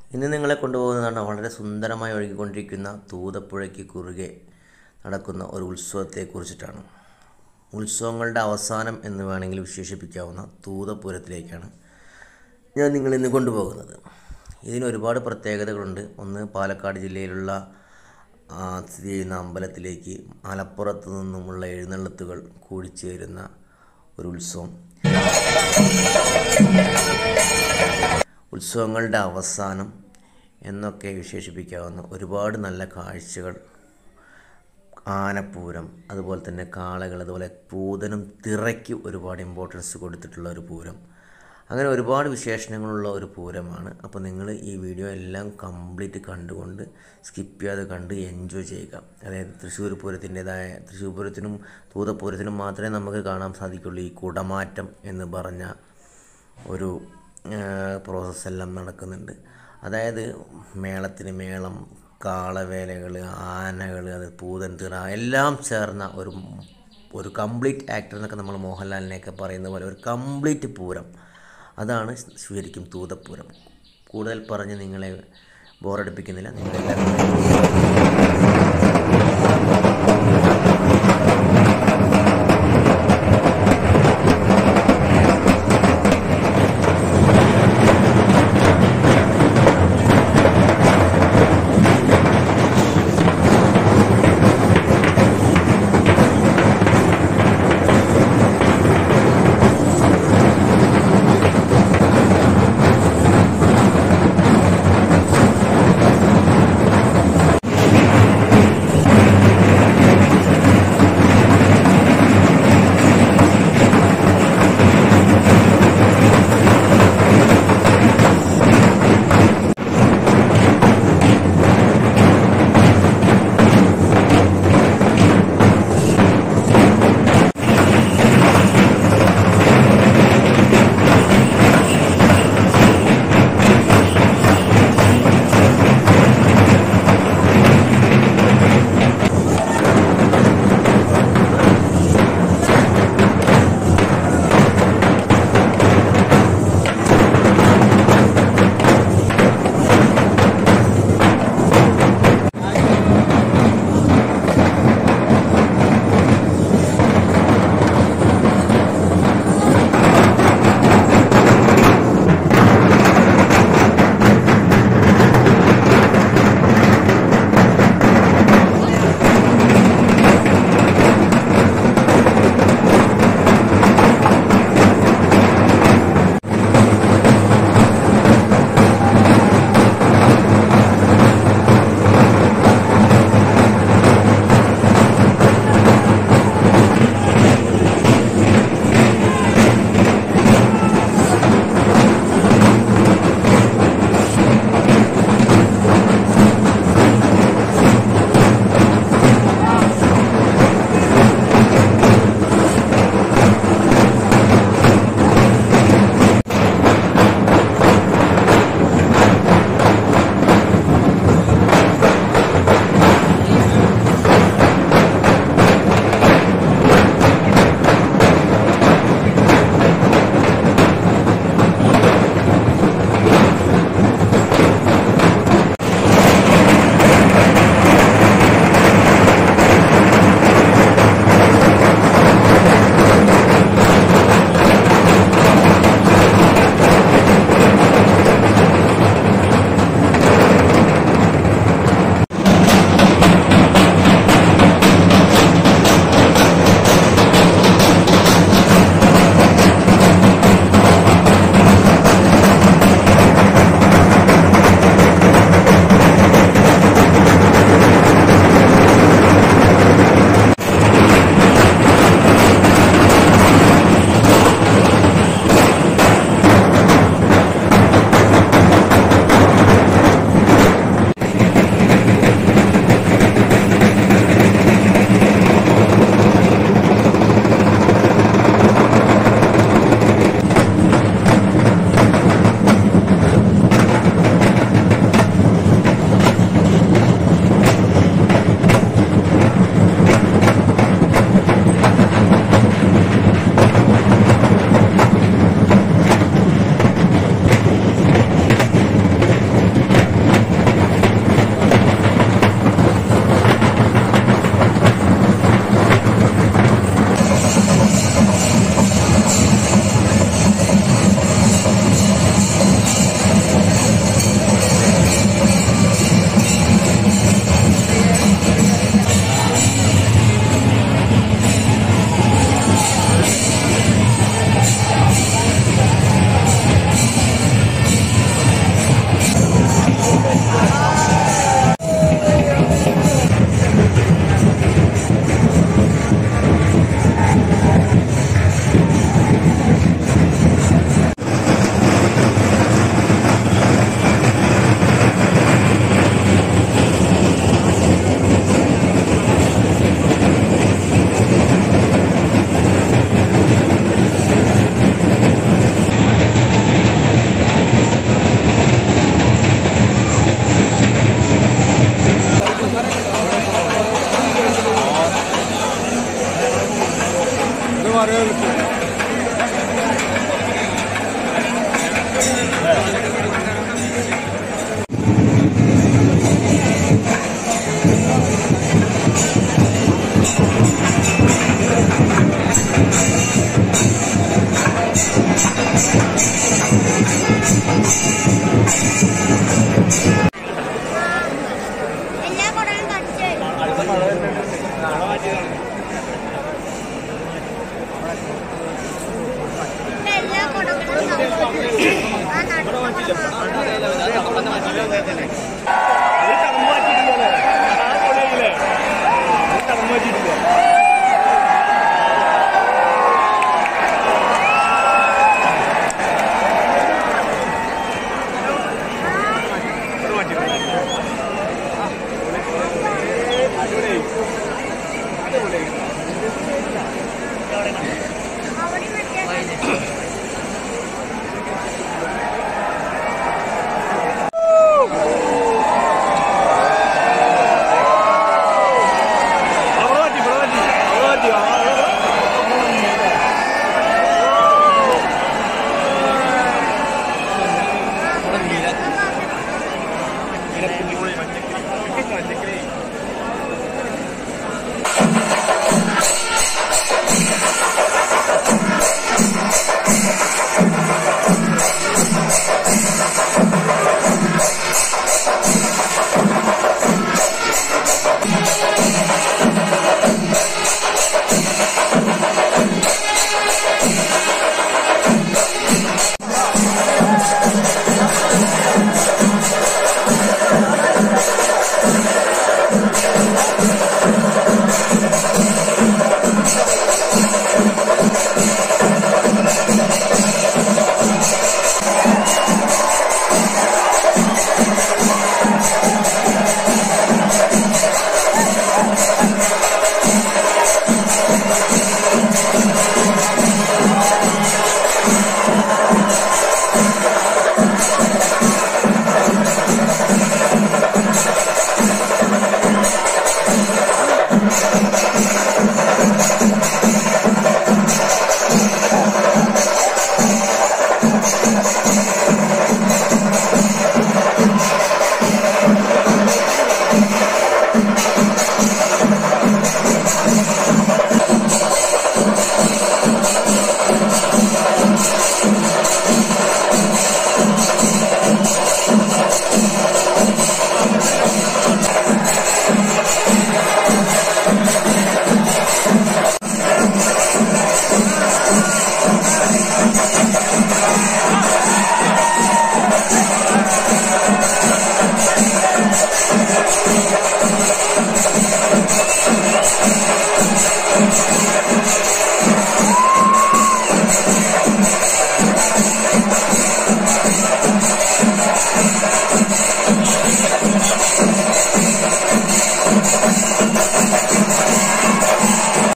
ഇന്ന് നിങ്ങളെ കൊണ്ടുപോകുന്നതാണ് വളരെ സുന്ദരമായി ഒഴുകിക്കൊണ്ടിരിക്കുന്ന തൂതപ്പുഴയ്ക്ക് കുറുകെ നടക്കുന്ന ഒരു ഉത്സവത്തെക്കുറിച്ചിട്ടാണ് ഉത്സവങ്ങളുടെ അവസാനം എന്ന് വേണമെങ്കിൽ വിശേഷിപ്പിക്കാവുന്ന തൂതപ്പൂരത്തിലേക്കാണ് ഞാൻ നിങ്ങളിന്ന് കൊണ്ടുപോകുന്നത് ഇതിന് ഒരുപാട് പ്രത്യേകതകളുണ്ട് ഒന്ന് പാലക്കാട് ജില്ലയിലുള്ള ആ, സ്ഥിതി ചെയ്യുന്ന അമ്പലത്തിലേക്ക് മലപ്പുറത്ത് നിന്നുമുള്ള എഴുന്നള്ളത്തുകൾ കൂടിച്ചേരുന്ന ഒരു ഉത്സവം ഉത്സവങ്ങളുടെ അവസാനം എന്നൊക്കെ വിശേഷിപ്പിക്കാവുന്ന ഒരുപാട് നല്ല കാഴ്ചകൾ ആനപ്പൂരം അതുപോലെ തന്നെ കാളകൾ അതുപോലെ പൂതനും തിറയ്ക്ക് ഒരുപാട് ഇമ്പോർട്ടൻസ് കൊടുത്തിട്ടുള്ള ഒരു പൂരം അങ്ങനെ ഒരുപാട് വിശേഷണങ്ങളുള്ള ഒരു പൂരമാണ് അപ്പോൾ നിങ്ങൾ ഈ വീഡിയോ എല്ലാം കംപ്ലീറ്റ് കണ്ടുകൊണ്ട് സ്കിപ്പ് ചെയ്യാതെ കണ്ട് എൻജോയ് ചെയ്യുക അതായത് തൃശ്ശൂർ പൂരത്തിൻ്റെതായ തൃശ്ശൂർ പൂരത്തിനും തൂതപ്പൂരത്തിനും മാത്രമേ നമുക്ക് കാണാൻ സാധിക്കുള്ളൂ ഈ കുടമാറ്റം എന്ന് പറഞ്ഞ ഒരു പ്രോസസ്സ് എല്ലാം നടക്കുന്നുണ്ട് അതായത് മേളത്തിന് മേളം കാളവേലകൾ ആനകൾ അത് പൂതൻ തിറ എല്ലാം ചേർന്ന ഒരു ഒരു കംപ്ലീറ്റ് ആക്ടർ എന്നൊക്കെ നമ്മൾ മോഹൻലാലിനെയൊക്കെ പറയുന്ന പോലെ ഒരു കംപ്ലീറ്റ് പൂരം അതാണ് ശരിക്കും തൂതപ്പൂരം കൂടുതൽ പറഞ്ഞ് നിങ്ങളെ ബോറടിപ്പിക്കുന്നില്ല നിങ്ങളെല്ലാവരും